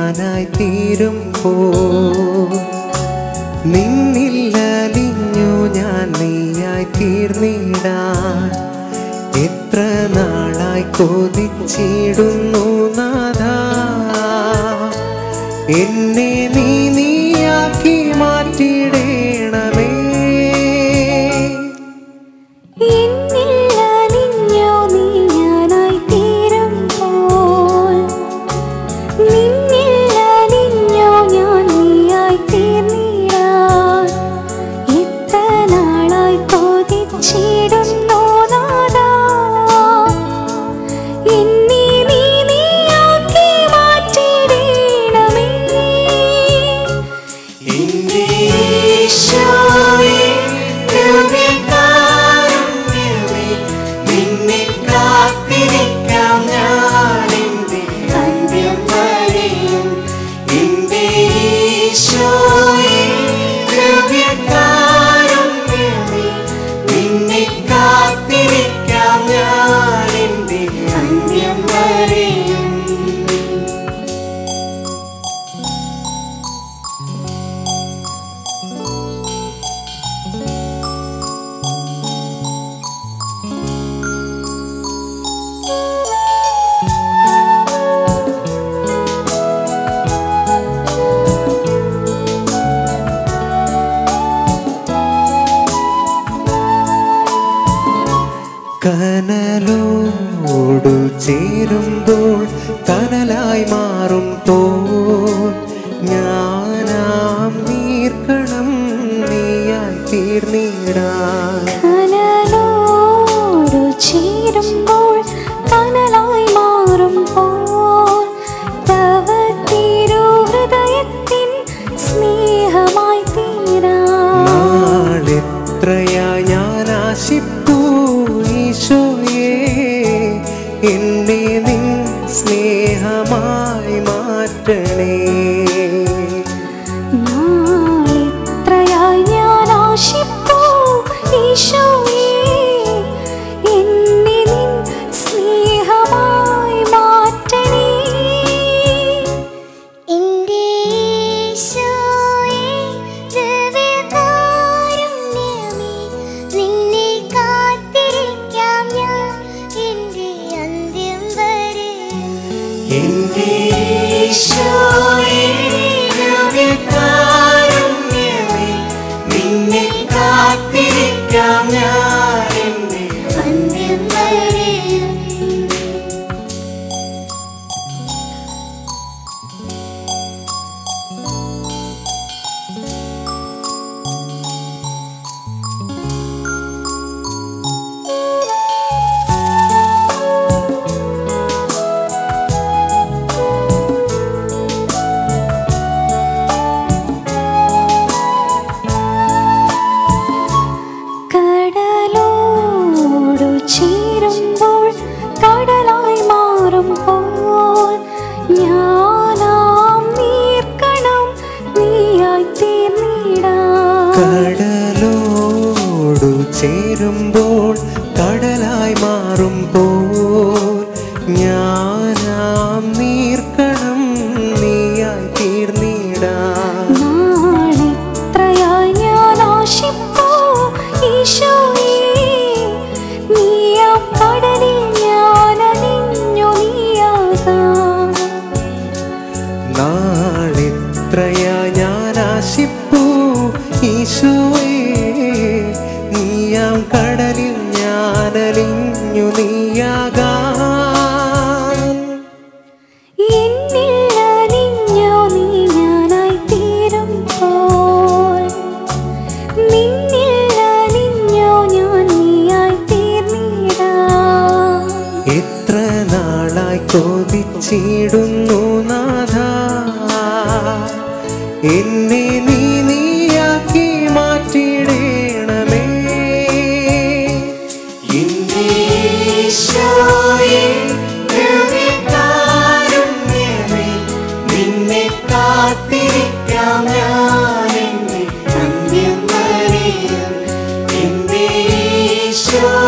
ഞാനായി തീരുമ്പോ നിന്നില്ലലിഞ്ഞു ഞാൻ നീയായി തീർന്നിടാൻ എത്ര നാളായി കൊതിച്ചിടുന്നു നാഥ എന്നെ നീ നീയാക്കി മാറ്റിടേണമേ എന്നിൽ അലിഞ്ഞോ നീ ഞാനായി തീരുമ്പോൾ നിന്നിൽ അലിഞ്ഞോ ഞാൻ നീയായി തീർന്നിടാൻ ഇത്ര നാളായി കൊതിച്ചിടുന്നു നാഥാ എന്നെ നീ നീയാക്കി മാറ്റിടേണമേ എന്റെ ഈശോയേ, ദിവ്യകാരുണ്യമേ, നിന്നെ കാത്തിരിക്കാം ഞാൻ എന്റെ അന്ത്യം വരെയും. എന്റെ ഈശോയേ, ദിവ്യകാരുണ്യമേ, നിന്നെ കാത്തിരിക്കാം ഞാൻ എന്റെ അന്ത്യം വരെയും കനലോടു ചേരുമ്പോൾ കനലായി മാറും തോൽ ഞാനാം നീർക്കണം നീയായി തീർന്നിടാൻ കനലോടു ചേരുമ്പോൾ കനലായി മാറുമ്പോൾ തവ തിരുഹൃദയത്തിൻ സ്നേഹമായി തീരാൻ നാളെത്രയായി ഞാൻ ആശിപ്പൂ ഈശോയേ എന്നെ നിൻ സ്നേഹമായി മാറ്റണേ നാളിത്രയായി ഞാൻ ആശിപ്പൂ ഈശോയേ എന്നെ നിൻ സ്നേഹമായി മാറ്റണേ എന്റെ ഈശോയേ ദിവ്യകാരുണ്യമേ നിന്നെ കാത്തിരിക്കാം ഞാൻ എന്റെ അന്ത്യം വരെ എന്റെ ഈശോയേ, ദിവ്യകാരുണ്യമേ, നിന്നെ കാത്തിരിക്കാം ഞാൻ എന്റെ അന്ത്യം വരെ കടലോടു ചേരുമ്പോൾ കടലായി മാറുമ്പോൾ ഞാനാം നീർക്കണം നീയായി തീർന്നിടാൻ കടലോടു ചേരുമ്പോൾ കടലായി മാറുമ്പോൾ ഞാനാം നീർക്കണം നീയായി തീർന്നിടാൻ നാളിത്രയായി ഞാൻ ആശിപ്പൂ ഈശോയേ നീയാം കടലിൽ ഞാൻ അലിഞ്ഞു നീയാകാം നാളെത്രയാ ഞാൻ ആശിപ്പൂ ഈശോയേ നീയാം കടലിൽ ഞാനലിഞ്ഞു നീയാകാൻ എന്നിൽ അലിഞ്ഞോ നീ ഞാനായി തീരുമ്പോൾ നിന്നിൽ അലിഞ്ഞോ ഞാൻ നീയായി തീർന്നിടാം എത്ര നാളായി കൊതിച്ചിടുന്നു നാഥ എന്നെ നീ നീയാക്കി മാറ്റിടേണമേ എന്റെ ഈശോയേ, ദിവ്യകാരുണ്യമേ, നിന്നെ കാത്തിരിക്കാം ഞാൻ എന്റെ അന്ത്യം വരെയും. എന്റെ ഈശോ